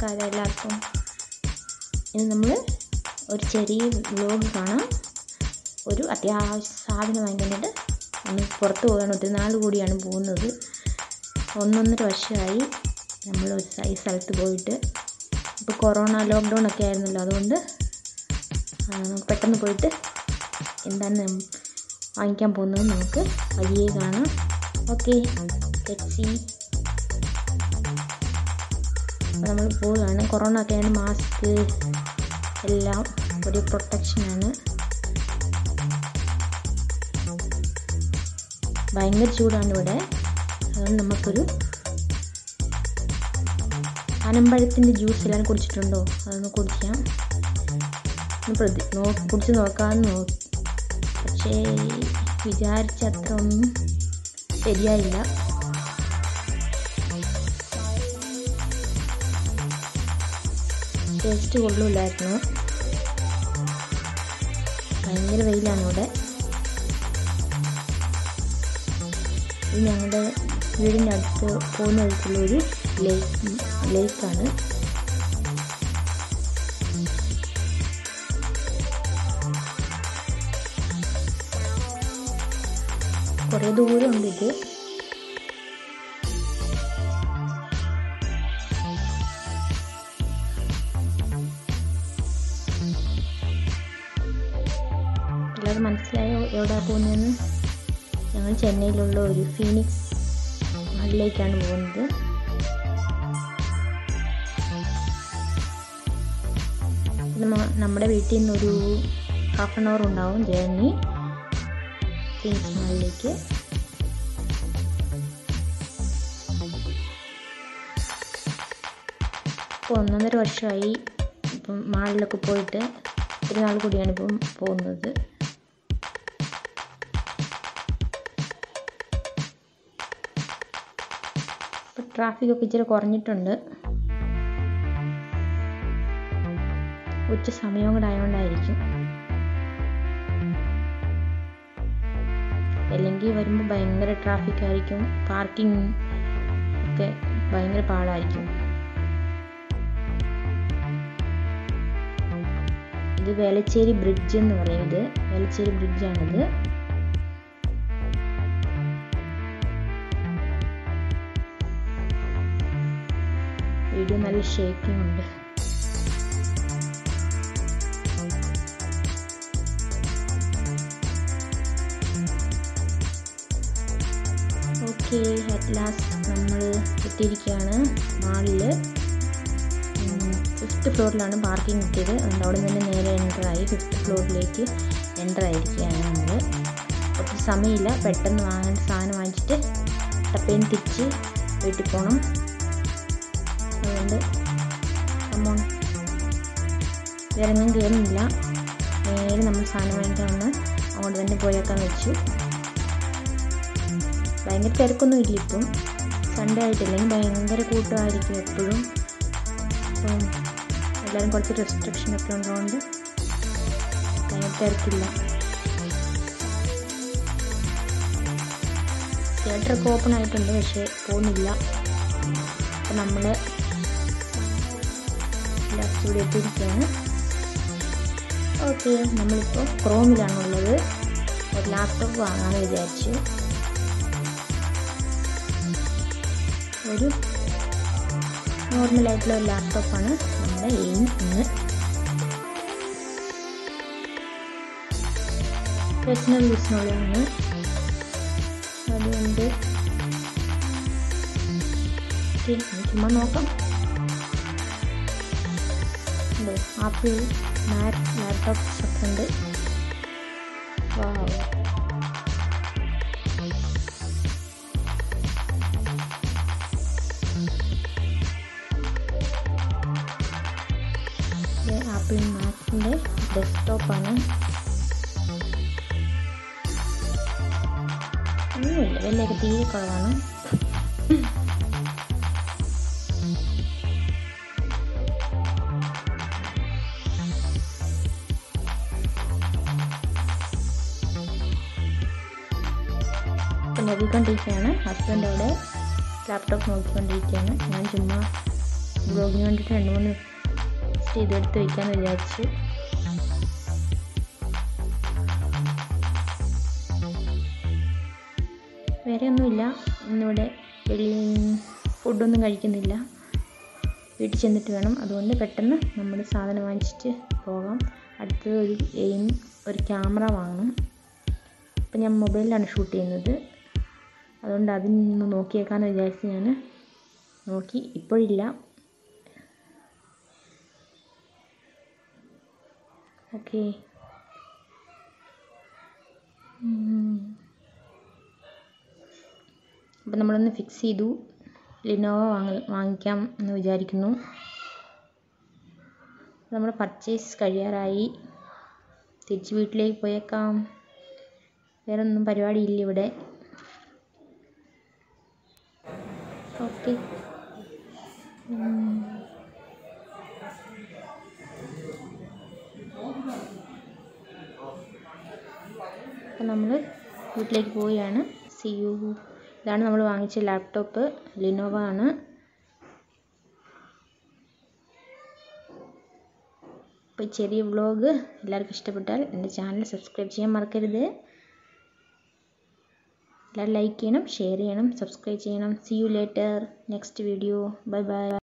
നമസ്കാരം എല്ലാവർക്കും ഇന്ന് നമ്മൾ ഒരു ചെറിയ വ്ലോഗ് കാണാം ഒരു അത്യാവശ്യ സാധനം വാങ്ങിക്കാനായിട്ട് ഒന്ന് പുറത്ത് പോകാൻ ഒത്തിരി നാൾ കൂടിയാണ് പോകുന്നത് ഒന്നൊന്നര വർഷമായി നമ്മൾ ഒരു സ്ഥ- ഈ സ്ഥലത്ത് പോയിട്ട് ഇപ്പോൾ കൊറോണ ലോക്ക്ഡൗൺ ഒക്കെ ആയിരുന്നല്ലോ അതുകൊണ്ട് ആ, നമുക്ക് പെട്ടെന്ന് പോയിട്ട് എന്താണ് നം- വാങ്ങിക്കാൻ പോകുന്നത് നമുക്ക് വഴിയേ കാണാം ഓക്കെ ടെക്സി അപ്പോൾ നമ്മൾ പോവുകയാണ് കൊറോണ ഒക്കെ ആണ് മാസ്ക് എല്ലാം ഒരു പ്രൊട്ടക്ഷനാണ് ഭയങ്കര ചൂടാണ് ഇവിടെ അതുകൊണ്ട് നമുക്കൊരു പനമ്പഴത്തിൻ്റെ ജ്യൂസ് എല്ലാവരും കുടിച്ചിട്ടുണ്ടോ അതൊന്ന് കുടിക്കാം ഒന്ന് പ്രതി നോ കുടിച്ച് നോക്കാമെന്ന് നോക്കി പക്ഷേ വിചാരിച്ച അത്ര ഒന്നും ശരിയായില്ല ടേസ്റ്റ് കൊള്ളില്ലായിരുന്നു ഭയങ്കര വെയിലാണ് ഇവിടെ ഇത് ഞങ്ങളുടെ വീടിൻ്റെ അടുത്ത് പോകുന്ന വഴിക്കുള്ള ഒരു ലേക്ക് ലേക്കാണ് കുറേ ദൂരമുണ്ട് ഇത് എല്ലാവരും മനസ്സിലായോ എവിടെ പോകുന്നതെന്ന് ഞങ്ങൾ ചെന്നൈയിലുള്ള ഒരു ഫീനിക്സ് മഹലിലേക്കാണ് പോകുന്നത് ഇത് നമ്മ- നമ്മുടെ വീട്ടിൽ നിന്നൊരു ഹാഫ് ആൻ അവർ ഉണ്ടാവും ജേർണി ഫീനിക്സ് മഹലിലേക്ക് ഇപ്പോൾ ഒന്നൊന്നര വർഷമായി ഇപ്പം മാളിലൊക്കെ പോയിട്ട് ഒരു നാൾ കൂടിയാണ് ഇപ്പം പോകുന്നത് ഇപ്പം ട്രാഫിക്കൊക്കെ ഇച്ചിരി കുറഞ്ഞിട്ടുണ്ട് ഉച്ച സമയവും കൂടെ ആയതുകൊണ്ടായിരിക്കും അല്ലെങ്കിൽ വരുമ്പോൾ ഭയങ്കര ട്രാഫിക് ആയിരിക്കും പാർക്കിംഗ് ഒക്കെ ഭയങ്കര പാടായിരിക്കും ഇത് വേലച്ചേരി ബ്രിഡ്ജ് എന്ന് പറയും ഇത് വേലച്ചേരി ബ്രിഡ്ജാണിത് വീഡിയോ നല്ല ഷേക്കിംഗ് ഉണ്ട് ഓക്കെ അറ്റ് ലാസ്റ്റ് നമ്മൾ എത്തിയിരിക്കുകയാണ് മാളിൽ ഫിഫ്ത്ത് ഫ്ലോറിലാണ് പാർക്കിംഗ് കിട്ടിയത് അതുകൊണ്ട് അവിടെ നിന്ന് നേരെ എൻ്റർ ആയി ഫിഫ്ത്ത് ഫ്ലോറിലേക്ക് എൻ്റർ ആയിരിക്കുകയാണ് നമ്മൾ ഒത്തിരി സമയമില്ല പെട്ടെന്ന് വാങ്ങേണ്ട സാധനം വാങ്ങിച്ചിട്ട് ടപ്പേന്ന് തിരിച്ച് വീട്ടിൽ പോകണം അതുകൊണ്ട് അമ്മോൺ ഇറങ്ങാൻ കയറുന്നില്ല നേരെ നമ്മൾ സാധനം വാങ്ങിക്കാൻ വന്ന് അങ്ങോട്ട് തന്നെ പോയേക്കാൻ വെച്ചു ഭയങ്കര തിരക്കൊന്നും ഇല്ല ഇപ്പം സൺഡേ ആയിട്ടില്ലെങ്കിൽ ഭയങ്കര കൂട്ടമായിരിക്കും എപ്പോഴും അപ്പം എല്ലാവരും കുറച്ച് റെസ്ട്രിക്ഷൻ ഒക്കെ ഉള്ളതുകൊണ്ട് ഭയങ്കര തിരക്കില്ല തിയേറ്ററൊക്കെ ഓപ്പൺ ആയിട്ടുണ്ട് പക്ഷേ പോകുന്നില്ല അപ്പം നമ്മൾ ലാസ്റ്റ് ഇവിടെ എത്തിയിരിക്കുകയാണ് ഓക്കെ നമ്മളിപ്പോൾ ക്രോമിലാണുള്ളത് ഒരു ലാപ്ടോപ്പ് വാങ്ങാമെന്ന് വിചാരിച്ചു ഒരു നോർമലായിട്ടുള്ള ഒരു ലാപ്ടോപ്പാണ് നമ്മുടെ എയിം ഇന്ന് പേഴ്സണൽ യൂസിനുള്ളതാണ് അതുകൊണ്ട് ഓക്കെ, ഇനി ചുമ്മാ നോക്കാം ഉണ്ടോ ആപ്പിൾ മാറ്റ് ലാപ്ടോപ്സ് ഒക്കെ ഉണ്ട് വാവ് ഇത് ആപ്പിൾ മാക്സിൻ്റെ ഡെസ്ക്ടോപ്പാണ് ഒന്നുമില്ല വിലയൊക്കെ തീരെ കുറവാണ് ഇപ്പം നോക്കിക്കൊണ്ടിരിക്കുകയാണ് ഹസ്ബൻഡ് അവിടെ ലാപ്ടോപ്പ് നോക്കിക്കൊണ്ടിരിക്കുകയാണ് ഞാൻ ചുമ്മാ വ്ളോഗിന് വേണ്ടിയിട്ട് രണ്ട് മൂന്ന് ചെയ്തെടുത്ത് വയ്ക്കാമെന്ന് വിചാരിച്ചു വേറെ ഒന്നുമില്ല ഇന്നിവിടെ വെളിയിൽ ഫുഡൊന്നും കഴിക്കുന്നില്ല വീട്ടിൽ ചെന്നിട്ട് വേണം അതുകൊണ്ട് പെട്ടെന്ന് നമ്മൾ സാധനം വാങ്ങിച്ചിട്ട് പോകാം അടുത്തത് ഒരു എയിം ഒരു ക്യാമറ വാങ്ങണം അപ്പം ഞാൻ മൊബൈലിലാണ് ഷൂട്ട് ചെയ്യുന്നത് അതുകൊണ്ട് അതിൽ നിന്ന് നോക്കിയേക്കാമെന്ന് വിചാരിച്ച് ഞാൻ നോക്കി ഇപ്പോഴില്ല ഓക്കെ അപ്പം നമ്മളൊന്ന് ഫിക്സ് ചെയ്തു ലിനോവ വാങ്ങ വാങ്ങിക്കാം എന്ന് വിചാരിക്കുന്നു നമ്മുടെ പർച്ചേസ് കഴിയാറായി തിരിച്ച് വീട്ടിലേക്ക് പോയേക്കാം വേറെ ഒന്നും പരിപാടിയില്ല ഇവിടെ ഓക്കെ അപ്പം നമ്മൾ വീട്ടിലേക്ക് പോവുകയാണ് സി യു ഇതാണ് നമ്മൾ വാങ്ങിച്ച ലാപ്ടോപ്പ് ലിനോവ ആണ് അപ്പോൾ ഈ ചെറിയ വ്ളോഗ് എല്ലാവർക്കും ഇഷ്ടപ്പെട്ടാൽ എൻ്റെ ചാനൽ സബ്സ്ക്രൈബ് ചെയ്യാൻ മറക്കരുത് എല്ലാവരും ലൈക്ക് ചെയ്യണം ഷെയർ ചെയ്യണം സബ്സ്ക്രൈബ് ചെയ്യണം see you later next video bye by